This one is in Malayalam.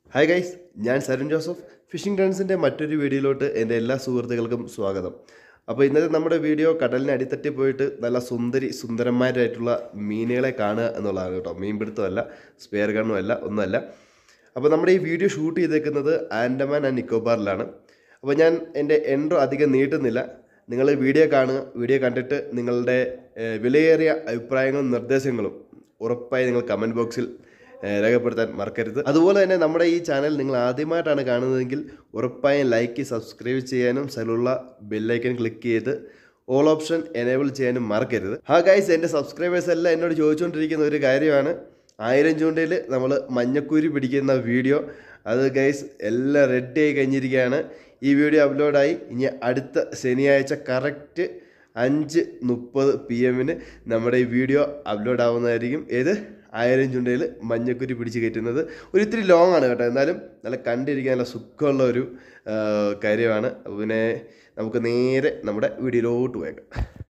ഹായ് ഗൈസ് ഞാൻ സരുൺ ജോസഫ് ഫിഷിംഗ് ഡാൻസിൻ്റെ മറ്റൊരു വീഡിയോയിലോട്ട് എൻ്റെ എല്ലാ സുഹൃത്തുക്കൾക്കും സ്വാഗതം അപ്പോൾ ഇന്നത്തെ നമ്മുടെ വീഡിയോ കടലിന് അടിത്തട്ടി പോയിട്ട് നല്ല സുന്ദരി സുന്ദരന്മാരായിട്ടുള്ള മീനുകളെ കാണുക എന്നുള്ളതാണ് കേട്ടോ മീൻപിടുത്തമല്ല സ്പെയർ ഗണ്ണുമല്ല ഒന്നുമല്ല അപ്പോൾ നമ്മുടെ ഈ വീഡിയോ ഷൂട്ട് ചെയ്തേക്കുന്നത് ആൻഡമാൻ ആൻഡ് നിക്കോബാറിലാണ് അപ്പോൾ ഞാൻ എൻ്റെ എൻട്രോ അധികം നീട്ടുന്നില്ല നിങ്ങൾ വീഡിയോ കാണുക വീഡിയോ കണ്ടിട്ട് നിങ്ങളുടെ ഏഹ്, വിലയേറിയ അഭിപ്രായങ്ങളും നിർദ്ദേശങ്ങളും ഉറപ്പായി നിങ്ങൾ കമൻറ്റ് ബോക്സിൽ ഏഹ്, രേഖപ്പെടുത്താൻ മറക്കരുത് അതുപോലെ തന്നെ നമ്മുടെ ഈ ചാനൽ നിങ്ങൾ ആദ്യമായിട്ടാണ് കാണുന്നതെങ്കിൽ ഉറപ്പായും ലൈക്ക് സബ്സ്ക്രൈബ് ചെയ്യാനും സൈലുള്ള ബെല്ലൈക്കൻ ക്ലിക്ക് ചെയ്ത് ഓൾ ഓപ്ഷൻ എനേബിൾ ചെയ്യാനും മറക്കരുത് ആ ഗൈസ് എൻ്റെ സബ്സ്ക്രൈബേഴ്സ് എല്ലാം എന്നോട് ചോദിച്ചുകൊണ്ടിരിക്കുന്ന ഒരു കാര്യമാണ് ആയിരം ചൂണ്ടയിൽ നമ്മൾ മഞ്ഞക്കൂരി പിടിക്കുന്ന വീഡിയോ അത് ഗൈസ് എല്ലാം റെഡി ആയി കഴിഞ്ഞിരിക്കുകയാണ് ഈ വീഡിയോ അപ്ലോഡായി ഇനി അടുത്ത ശനിയാഴ്ച കറക്റ്റ് അഞ്ച് മുപ്പത് പി എമ്മിന് നമ്മുടെ ഈ വീഡിയോ അപ്ലോഡ് ആവുന്നതായിരിക്കും ഏത് ആയിരം ചുണ്ടയിൽ മഞ്ഞക്കുരി പിടിച്ച് കയറ്റുന്നത് ഒരു ഇത്തിരി ലോങ് ആണ് കേട്ടോ എന്നാലും നല്ല കണ്ടിരിക്കാൻ നല്ല സുഖമുള്ള ഒരു ആ, കാര്യമാണ് അപ്പോൾ പിന്നെ നമുക്ക് നേരെ നമ്മുടെ വീഡിയോയിലോട്ട് പോയേക്കാം